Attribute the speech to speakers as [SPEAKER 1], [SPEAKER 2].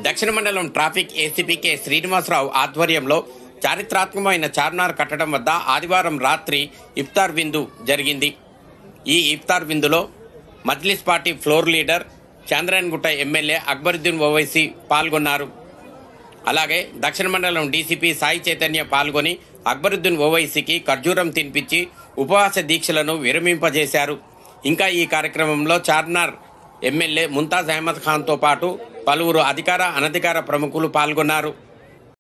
[SPEAKER 1] దక్షిణ మండలం traffic ACP K Srinivasarao ఆధ్వర్యంలో చారిత్రాత్మకమైన చార్మినార్ కట్టడం వద్ద ఆదివారం రాత్రి ఇఫ్తార్ విందు జరిగింది ఈ ఇఫ్తార్ విందులో Majlis party floor leader Chandrayangutta MLA Akbaruddin Owaisi పాల్గొన్నారు అలాగే దక్షిణ మండలం డీసీపీ సాయి చైతన్య పాల్గొని అక్బరుద్దీన్ ఓవైసీకి ఖర్జూరం తినిపించి ఉపవాస దీక్షలను విరమింపజేశారు ఇంకా ఈ కార్యక్రమంలో చార్మినార్ ఎమ్మెల్యే ముంతాజ్ అహ్మద్ ఖాన్తో పాటు పలువురు అధికార అనధికార ప్రముఖులు పాల్గొన్నారు